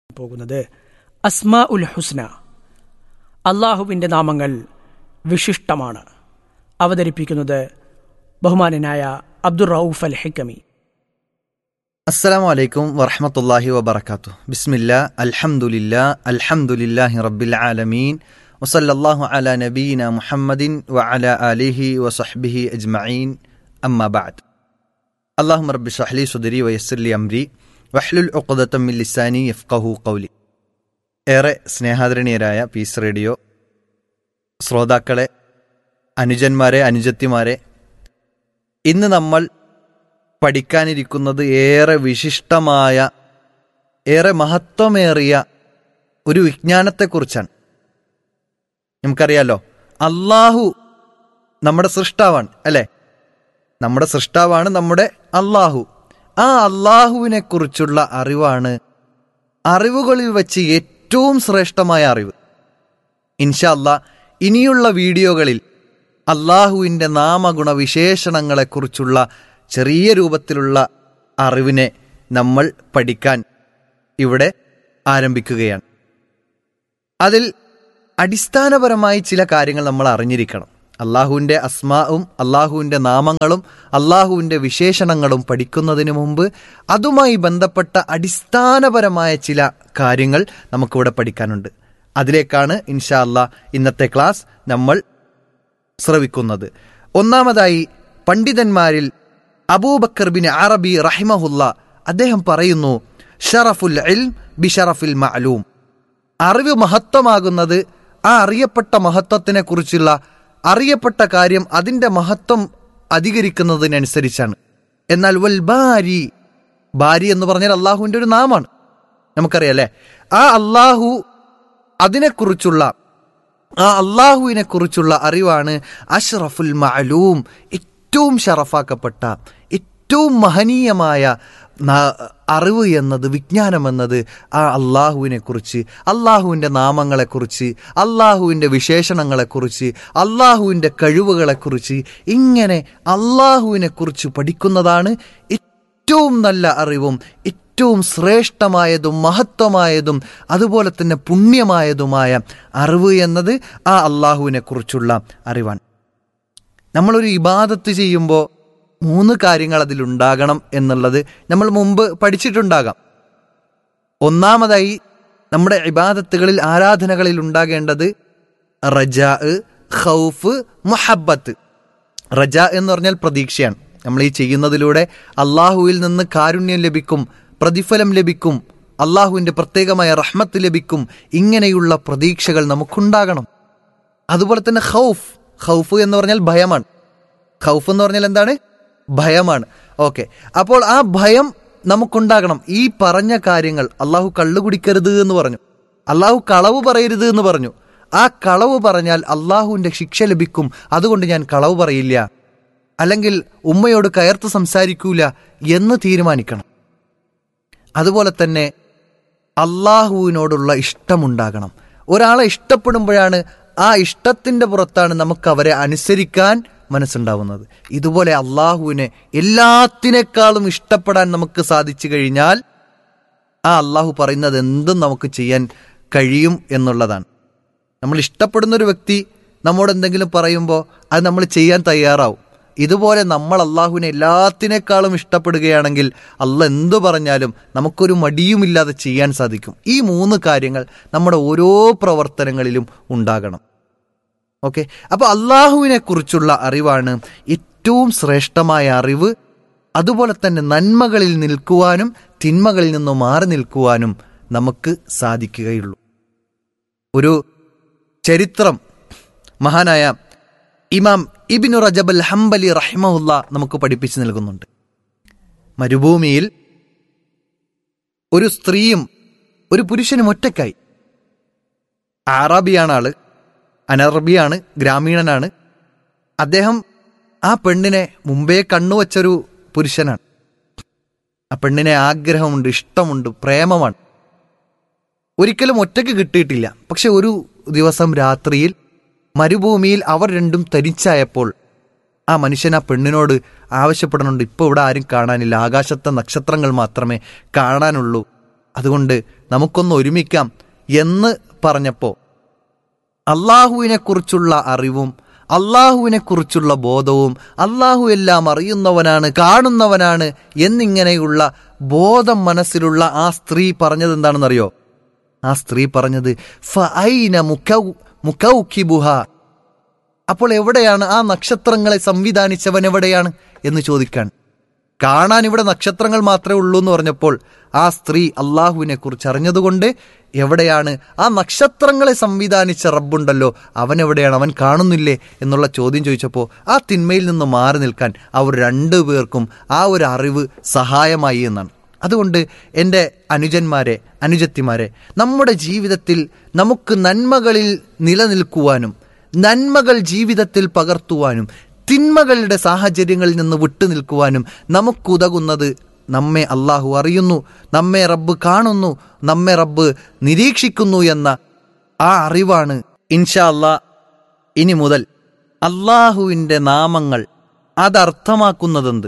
പോകുന്നത് അസ്മാ ഉൽ ഹുസ്ന അള്ളാഹുവിൻ്റെ നാമങ്ങൾ വിശിഷ്ടമാണ് അവതരിപ്പിക്കുന്നത് ബഹുമാനനായ അബ്ദുർ റൌഫ് അൽ ഹിക്കമി അസ്സലാമു അലൈക്കും വറഹമത്തല്ലാഹി വബർക്കാത്തു ബിസ്മില്ല അൽഹംദുലില്ലാ അൽഹംദുലില്ലാഹി റബ്ബിൽ ആലമീൻ വസല്ലല്ലാഹു അലാ നബീന മുഹമ്മദിൻ വ അലാ ആലിഹി വസഹ്ബിഹി അജ്മഈൻ അമ്മാ ബഅദ് അല്ലാഹുമ്മ റബ്ബി ഷ്റഹ് ലി സുദ്രി വയസ്സിർ ലി അംരി വഹ്ലുൽ ഉഖ്ദത്തം മിൻ ലിസാനി യഫ്ഖഹു ഖൗലി ഏറെ സ്നേഹാദരണീയരായ പീസ് റേഡിയോ ശ്രോതാക്കളെ അനുജന്മാരെ അനുജത്തിമാരെ ഇന്ന് നമ്മൾ പഠിക്കാനിരിക്കുന്നത് ഏറെ വിശിഷ്ടമായ ഏറെ മഹത്വമേറിയ ഒരു വിജ്ഞാനത്തെക്കുറിച്ചാണ് നമുക്കറിയാലോ അള്ളാഹു നമ്മുടെ സൃഷ്ടാവാണ് അല്ലേ നമ്മുടെ സൃഷ്ടാവാണ് നമ്മുടെ അള്ളാഹു ആ അള്ളാഹുവിനെ കുറിച്ചുള്ള അറിവാണ് അറിവുകളിൽ വെച്ച് ഏറ്റവും ശ്രേഷ്ഠമായ അറിവ് ഇൻഷാ അല്ലാ ഇനിയുള്ള വീഡിയോകളിൽ അള്ളാഹുവിൻ്റെ നാമഗുണ വിശേഷണങ്ങളെക്കുറിച്ചുള്ള ചെറിയ രൂപത്തിലുള്ള അറിവിനെ നമ്മൾ പഠിക്കാൻ ഇവിടെ ആരംഭിക്കുകയാണ് അതിൽ അടിസ്ഥാനപരമായി ചില കാര്യങ്ങൾ നമ്മൾ അറിഞ്ഞിരിക്കണം അള്ളാഹുവിൻ്റെ അസ്മാവും അള്ളാഹുവിൻ്റെ നാമങ്ങളും അള്ളാഹുവിൻ്റെ വിശേഷണങ്ങളും പഠിക്കുന്നതിന് മുമ്പ് അതുമായി ബന്ധപ്പെട്ട അടിസ്ഥാനപരമായ ചില കാര്യങ്ങൾ നമുക്കിവിടെ പഠിക്കാനുണ്ട് അതിലേക്കാണ് ഇൻഷാ അല്ലാ ഇന്നത്തെ ക്ലാസ് നമ്മൾ ശ്രവിക്കുന്നത് ഒന്നാമതായി പണ്ഡിതന്മാരിൽ അബൂബക്കർ ബിൻ അറബി റഹിമഹുല്ല അദ്ദേഹം പറയുന്നു ഷറഫുൽ ഇൽ ബിഷറഫുൽ മഅലൂം അറിവ് മഹത്വമാകുന്നത് ആ അറിയപ്പെട്ട മഹത്വത്തിനെ കുറിച്ചുള്ള അറിയപ്പെട്ട കാര്യം അതിന്റെ മഹത്വം അധികരിക്കുന്നതിനനുസരിച്ചാണ് എന്നാൽ വൽ ബാരി ബാരി എന്ന് പറഞ്ഞാൽ അള്ളാഹുവിന്റെ ഒരു നാമാണ് നമുക്കറിയാലേ ആ അള്ളാഹു അതിനെക്കുറിച്ചുള്ള ആ അള്ളാഹുവിനെ കുറിച്ചുള്ള അറിവാണ് അഷ്റഫുൽ മഅലൂം ഏറ്റവും ഷറഫാക്കപ്പെട്ട ഏറ്റവും മഹനീയമായ അറിവ് എന്നത് വിജ്ഞാനം എന്നത് ആ അള്ളാഹുവിനെ കുറിച്ച് അള്ളാഹുവിൻ്റെ നാമങ്ങളെക്കുറിച്ച് അള്ളാഹുവിൻ്റെ വിശേഷണങ്ങളെക്കുറിച്ച് അള്ളാഹുവിൻ്റെ കഴിവുകളെക്കുറിച്ച് ഇങ്ങനെ അള്ളാഹുവിനെ കുറിച്ച് പഠിക്കുന്നതാണ് ഏറ്റവും നല്ല അറിവും ഏറ്റവും ശ്രേഷ്ഠമായതും മഹത്വമായതും അതുപോലെ തന്നെ പുണ്യമായതുമായ അറിവ് എന്നത് ആ അള്ളാഹുവിനെ കുറിച്ചുള്ള അറിവാണ് നമ്മളൊരു ഇബാദത്ത് ചെയ്യുമ്പോൾ മൂന്ന് കാര്യങ്ങൾ അതിലുണ്ടാകണം എന്നുള്ളത് നമ്മൾ മുമ്പ് പഠിച്ചിട്ടുണ്ടാകാം ഒന്നാമതായി നമ്മുടെ ഇബാദത്തുകളിൽ ആരാധനകളിൽ ഉണ്ടാകേണ്ടത് റജാ ഖൗഫ് മുഹബത്ത് റജ എന്ന് പറഞ്ഞാൽ പ്രതീക്ഷയാണ് നമ്മൾ ഈ ചെയ്യുന്നതിലൂടെ അള്ളാഹുവിൽ നിന്ന് കാരുണ്യം ലഭിക്കും പ്രതിഫലം ലഭിക്കും അള്ളാഹുവിൻ്റെ പ്രത്യേകമായ റഹ്മത്ത് ലഭിക്കും ഇങ്ങനെയുള്ള പ്രതീക്ഷകൾ നമുക്കുണ്ടാകണം അതുപോലെ തന്നെ ഖൗഫ് ഖൗഫ് എന്ന് പറഞ്ഞാൽ ഭയമാണ് ഖൗഫ് എന്ന് പറഞ്ഞാൽ എന്താണ് ഭയമാണ് ഓക്കെ അപ്പോൾ ആ ഭയം നമുക്കുണ്ടാകണം ഈ പറഞ്ഞ കാര്യങ്ങൾ അള്ളാഹു കള്ളു കുടിക്കരുത് എന്ന് പറഞ്ഞു അള്ളാഹു കളവ് പറയരുത് എന്ന് പറഞ്ഞു ആ കളവ് പറഞ്ഞാൽ അള്ളാഹുവിൻ്റെ ശിക്ഷ ലഭിക്കും അതുകൊണ്ട് ഞാൻ കളവ് പറയില്ല അല്ലെങ്കിൽ ഉമ്മയോട് കയർത്ത് സംസാരിക്കൂല എന്ന് തീരുമാനിക്കണം അതുപോലെ തന്നെ അള്ളാഹുവിനോടുള്ള ഇഷ്ടമുണ്ടാകണം ഒരാളെ ഇഷ്ടപ്പെടുമ്പോഴാണ് ആ ഇഷ്ടത്തിന്റെ പുറത്താണ് നമുക്ക് അവരെ അനുസരിക്കാൻ മനസ്സുണ്ടാവുന്നത് ഇതുപോലെ അള്ളാഹുവിനെ എല്ലാത്തിനേക്കാളും ഇഷ്ടപ്പെടാൻ നമുക്ക് സാധിച്ചു കഴിഞ്ഞാൽ ആ അള്ളാഹു പറയുന്നത് എന്തും നമുക്ക് ചെയ്യാൻ കഴിയും എന്നുള്ളതാണ് നമ്മൾ ഇഷ്ടപ്പെടുന്ന ഒരു വ്യക്തി നമ്മോട് എന്തെങ്കിലും പറയുമ്പോൾ അത് നമ്മൾ ചെയ്യാൻ തയ്യാറാവും ഇതുപോലെ നമ്മൾ അള്ളാഹുവിനെ എല്ലാത്തിനേക്കാളും ഇഷ്ടപ്പെടുകയാണെങ്കിൽ അല്ല എന്തു പറഞ്ഞാലും നമുക്കൊരു മടിയുമില്ലാതെ ചെയ്യാൻ സാധിക്കും ഈ മൂന്ന് കാര്യങ്ങൾ നമ്മുടെ ഓരോ പ്രവർത്തനങ്ങളിലും ഉണ്ടാകണം ഓക്കെ അപ്പോൾ അള്ളാഹുവിനെ കുറിച്ചുള്ള അറിവാണ് ഏറ്റവും ശ്രേഷ്ഠമായ അറിവ് അതുപോലെ തന്നെ നന്മകളിൽ നിൽക്കുവാനും തിന്മകളിൽ നിന്ന് മാറി നിൽക്കുവാനും നമുക്ക് സാധിക്കുകയുള്ളൂ ഒരു ചരിത്രം മഹാനായ ഇമാം ഇബിനു റജബൽ ഹംബലി റഹിമുല്ല നമുക്ക് പഠിപ്പിച്ചു നൽകുന്നുണ്ട് മരുഭൂമിയിൽ ഒരു സ്ത്രീയും ഒരു പുരുഷനും ഒറ്റക്കായി ആറാബിയാണ് ആള് അനറബിയാണ് ഗ്രാമീണനാണ് അദ്ദേഹം ആ പെണ്ണിനെ മുമ്പേ കണ്ണുവച്ചൊരു പുരുഷനാണ് ആ പെണ്ണിനെ ആഗ്രഹമുണ്ട് ഇഷ്ടമുണ്ട് പ്രേമമാണ് ഒരിക്കലും ഒറ്റയ്ക്ക് കിട്ടിയിട്ടില്ല പക്ഷെ ഒരു ദിവസം രാത്രിയിൽ മരുഭൂമിയിൽ അവർ രണ്ടും തരിച്ചായപ്പോൾ ആ മനുഷ്യൻ ആ പെണ്ണിനോട് ആവശ്യപ്പെടുന്നുണ്ട് ഇപ്പോൾ ഇവിടെ ആരും കാണാനില്ല ആകാശത്തെ നക്ഷത്രങ്ങൾ മാത്രമേ കാണാനുള്ളൂ അതുകൊണ്ട് നമുക്കൊന്ന് ഒരുമിക്കാം എന്ന് പറഞ്ഞപ്പോൾ അള്ളാഹുവിനെ കുറിച്ചുള്ള അറിവും അള്ളാഹുവിനെ കുറിച്ചുള്ള ബോധവും അള്ളാഹു എല്ലാം അറിയുന്നവനാണ് കാണുന്നവനാണ് എന്നിങ്ങനെയുള്ള ബോധം മനസ്സിലുള്ള ആ സ്ത്രീ പറഞ്ഞത് എന്താണെന്നറിയോ ആ സ്ത്രീ പറഞ്ഞത് ഫഅൈന മുഖൗ മുഖൗഖിബുഹ അപ്പോൾ എവിടെയാണ് ആ നക്ഷത്രങ്ങളെ സംവിധാനിച്ചവൻ എവിടെയാണ് എന്ന് ചോദിക്കാൻ കാണാൻ ഇവിടെ നക്ഷത്രങ്ങൾ മാത്രമേ ഉള്ളൂ എന്ന് പറഞ്ഞപ്പോൾ ആ സ്ത്രീ അള്ളാഹുവിനെ കുറിച്ച് അറിഞ്ഞതുകൊണ്ട് എവിടെയാണ് ആ നക്ഷത്രങ്ങളെ സംവിധാനിച്ച റബ്ബുണ്ടല്ലോ അവൻ എവിടെയാണ് അവൻ കാണുന്നില്ലേ എന്നുള്ള ചോദ്യം ചോദിച്ചപ്പോൾ ആ തിന്മയിൽ നിന്ന് മാറി നിൽക്കാൻ അവർ രണ്ടു പേർക്കും ആ ഒരു അറിവ് സഹായമായി എന്നാണ് അതുകൊണ്ട് എൻ്റെ അനുജന്മാരെ അനുജത്തിമാരെ നമ്മുടെ ജീവിതത്തിൽ നമുക്ക് നന്മകളിൽ നിലനിൽക്കുവാനും നന്മകൾ ജീവിതത്തിൽ പകർത്തുവാനും തിന്മകളുടെ സാഹചര്യങ്ങളിൽ നിന്ന് വിട്ടുനിൽക്കുവാനും നമുക്കുതകുന്നത് നമ്മെ അള്ളാഹു അറിയുന്നു നമ്മെ റബ്ബ് കാണുന്നു നമ്മെ റബ്ബ് നിരീക്ഷിക്കുന്നു എന്ന ആ അറിവാണ് ഇൻഷാ അല്ലാ ഇനി മുതൽ അള്ളാഹുവിൻ്റെ നാമങ്ങൾ അതർത്ഥമാക്കുന്നതെന്ത്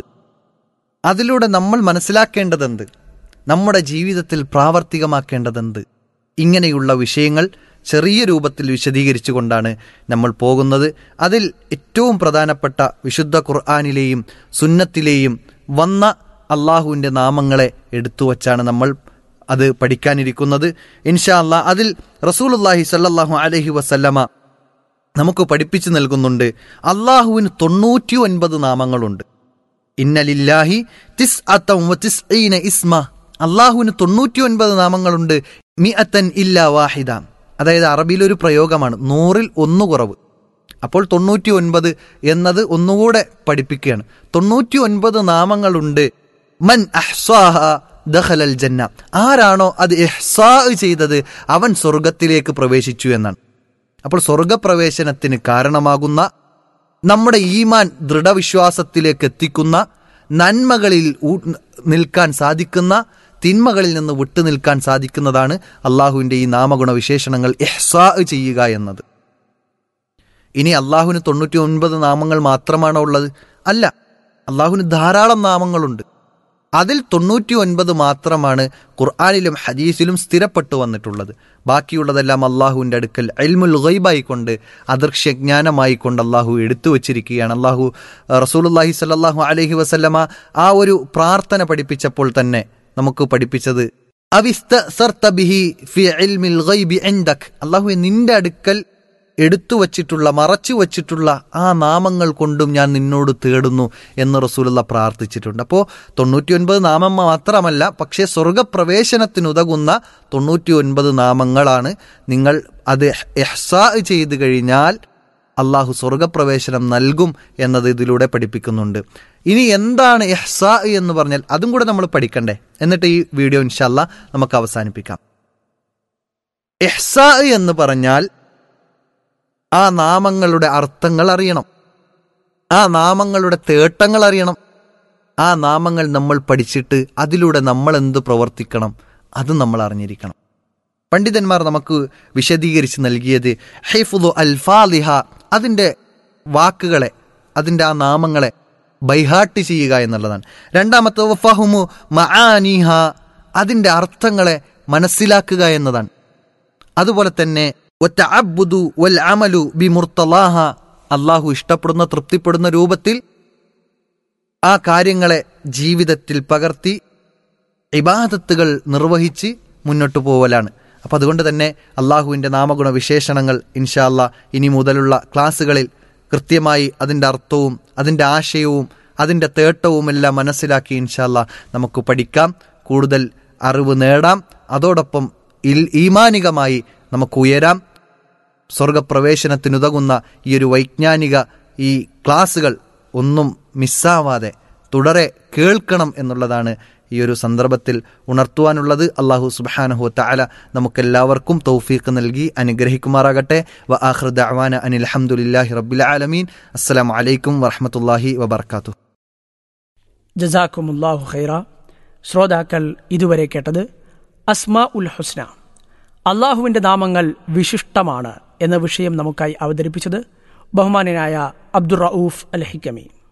അതിലൂടെ നമ്മൾ മനസ്സിലാക്കേണ്ടതെന്ത് നമ്മുടെ ജീവിതത്തിൽ പ്രാവർത്തികമാക്കേണ്ടതെന്ത് ഇങ്ങനെയുള്ള വിഷയങ്ങൾ ചെറിയ രൂപത്തിൽ വിശദീകരിച്ചുകൊണ്ടാണ് നമ്മൾ പോകുന്നത് അതിൽ ഏറ്റവും പ്രധാനപ്പെട്ട വിശുദ്ധ ഖുർആാനിലെയും സുന്നത്തിലെയും വന്ന അള്ളാഹുവിൻ്റെ നാമങ്ങളെ എടുത്തു വച്ചാണ് നമ്മൾ അത് പഠിക്കാനിരിക്കുന്നത് ഇൻഷാ അല്ലാ അതിൽ റസൂലുല്ലാഹി സല്ലാഹു അലഹി വസല്ലമ നമുക്ക് പഠിപ്പിച്ചു നൽകുന്നുണ്ട് അള്ളാഹുവിന് തൊണ്ണൂറ്റി ഒൻപത് നാമങ്ങളുണ്ട് ഇന്നലില്ലാഹി തിസ് അത്തീന ഇസ്മ അള്ളാഹുവിന് തൊണ്ണൂറ്റി ഒൻപത് നാമങ്ങളുണ്ട് മി അത്തൻ ഇല്ല വാഹിദ അതായത് അറബിയിലൊരു പ്രയോഗമാണ് നൂറിൽ ഒന്ന് കുറവ് അപ്പോൾ തൊണ്ണൂറ്റി ഒൻപത് എന്നത് ഒന്നുകൂടെ പഠിപ്പിക്കുകയാണ് തൊണ്ണൂറ്റി ഒൻപത് നാമങ്ങളുണ്ട് മൻ അഹ്സാഹ ദഹലൽ ജന്ന ആരാണോ അത് ഇഹ്സാ ചെയ്തത് അവൻ സ്വർഗത്തിലേക്ക് പ്രവേശിച്ചു എന്നാണ് അപ്പോൾ സ്വർഗപ്രവേശനത്തിന് കാരണമാകുന്ന നമ്മുടെ ഈമാൻ ദൃഢവിശ്വാസത്തിലേക്ക് എത്തിക്കുന്ന നന്മകളിൽ നിൽക്കാൻ സാധിക്കുന്ന തിന്മകളിൽ നിന്ന് വിട്ടു നിൽക്കാൻ സാധിക്കുന്നതാണ് അള്ളാഹുവിൻ്റെ ഈ നാമഗുണ വിശേഷണങ്ങൾ എഹ്സാ ചെയ്യുക എന്നത് ഇനി അള്ളാഹുവിന് തൊണ്ണൂറ്റി ഒൻപത് നാമങ്ങൾ മാത്രമാണോ ഉള്ളത് അല്ല അള്ളാഹുവിന് ധാരാളം നാമങ്ങളുണ്ട് അതിൽ തൊണ്ണൂറ്റി ഒൻപത് മാത്രമാണ് ഖുർആാനിലും ഹദീസിലും സ്ഥിരപ്പെട്ടു വന്നിട്ടുള്ളത് ബാക്കിയുള്ളതെല്ലാം അള്ളാഹുവിൻ്റെ അടുക്കൽ അൽമുൽ ഗൈബായി കൊണ്ട് അദൃശ്യജ്ഞാനമായി കൊണ്ട് അള്ളാഹു എടുത്തു വച്ചിരിക്കുകയാണ് അള്ളാഹു റസൂലുല്ലാഹി സല്ലാഹു അലഹി വസല്ലമ ആ ഒരു പ്രാർത്ഥന പഠിപ്പിച്ചപ്പോൾ തന്നെ നമുക്ക് പഠിപ്പിച്ചത് അള്ളാഹു നിന്റെ അടുക്കൽ എടുത്തു വച്ചിട്ടുള്ള മറച്ചു വച്ചിട്ടുള്ള ആ നാമങ്ങൾ കൊണ്ടും ഞാൻ നിന്നോട് തേടുന്നു എന്ന് റസൂലുള്ള പ്രാർത്ഥിച്ചിട്ടുണ്ട് അപ്പോൾ തൊണ്ണൂറ്റി ഒൻപത് നാമം മാത്രമല്ല പക്ഷേ സ്വർഗപ്രവേശനത്തിനുതകുന്ന തൊണ്ണൂറ്റി ഒൻപത് നാമങ്ങളാണ് നിങ്ങൾ അത് എഹ്സാ ചെയ്ത് കഴിഞ്ഞാൽ അള്ളാഹു സ്വർഗപ്രവേശനം നൽകും എന്നത് ഇതിലൂടെ പഠിപ്പിക്കുന്നുണ്ട് ഇനി എന്താണ് എഹ്സാ എന്ന് പറഞ്ഞാൽ അതും കൂടെ നമ്മൾ പഠിക്കണ്ടേ എന്നിട്ട് ഈ വീഡിയോ ഇൻഷല്ല നമുക്ക് അവസാനിപ്പിക്കാം എഹ്സാ എന്ന് പറഞ്ഞാൽ ആ നാമങ്ങളുടെ അർത്ഥങ്ങൾ അറിയണം ആ നാമങ്ങളുടെ തേട്ടങ്ങൾ അറിയണം ആ നാമങ്ങൾ നമ്മൾ പഠിച്ചിട്ട് അതിലൂടെ നമ്മൾ എന്ത് പ്രവർത്തിക്കണം അത് നമ്മൾ അറിഞ്ഞിരിക്കണം പണ്ഡിതന്മാർ നമുക്ക് വിശദീകരിച്ച് നൽകിയത് ഹൈഫുദു അൽഫാലിഹ അതിൻ്റെ വാക്കുകളെ അതിൻ്റെ ആ നാമങ്ങളെ ബൈഹാട്ട് ചെയ്യുക എന്നുള്ളതാണ് രണ്ടാമത്തെ ഫഹുമു മആനിഹ അതിൻ്റെ അർത്ഥങ്ങളെ മനസ്സിലാക്കുക എന്നതാണ് അതുപോലെ തന്നെ ഒറ്റ അബ്ബുദു വൽ അമലു ബി മുർത്തലാഹ അള്ളാഹു ഇഷ്ടപ്പെടുന്ന തൃപ്തിപ്പെടുന്ന രൂപത്തിൽ ആ കാര്യങ്ങളെ ജീവിതത്തിൽ പകർത്തി ഇബാദത്തുകൾ നിർവഹിച്ച് മുന്നോട്ട് പോവലാണ് അപ്പം അതുകൊണ്ട് തന്നെ അള്ളാഹുവിൻ്റെ നാമഗുണ വിശേഷണങ്ങൾ ഇൻഷാല്ല ഇനി മുതലുള്ള ക്ലാസ്സുകളിൽ കൃത്യമായി അതിൻ്റെ അർത്ഥവും അതിൻ്റെ ആശയവും അതിൻ്റെ തേട്ടവും എല്ലാം മനസ്സിലാക്കി ഇൻഷാല്ല നമുക്ക് പഠിക്കാം കൂടുതൽ അറിവ് നേടാം അതോടൊപ്പം ഇൽ ഈമാനികമായി നമുക്ക് ഉയരാം സ്വർഗപ്രവേശനത്തിനുതകുന്ന ഈ ഒരു വൈജ്ഞാനിക ഈ ക്ലാസ്സുകൾ ഒന്നും മിസ്സാവാതെ തുടരെ കേൾക്കണം എന്നുള്ളതാണ് ഈ ഒരു സന്ദർഭത്തിൽ ഉണർത്തുവാനുള്ളത് അള്ളാഹു സുബാനഹു താല നമുക്കെല്ലാവർക്കും തൗഫീഖ് നൽകി അനുഗ്രഹിക്കുമാറാകട്ടെ വ ആഹ്റദ് അവാന അനിൽ അഹമ്മദില്ലാഹി റബ്ബിൽ ആലമീൻ അസ്സലാം വലൈക്കും വറഹമത്തല്ലാഹി വബർക്കാത്തു ജസാക്കുമുല്ലാഹു ഖൈറ ശ്രോതാക്കൾ ഇതുവരെ കേട്ടത് അസ്മാ ഉൽ ഹുസ്ന അള്ളാഹുവിൻ്റെ നാമങ്ങൾ വിശിഷ്ടമാണ് എന്ന വിഷയം നമുക്കായി അവതരിപ്പിച്ചത് ബഹുമാനനായ അബ്ദുർ റഊഫ് അൽ ഹിക്കമി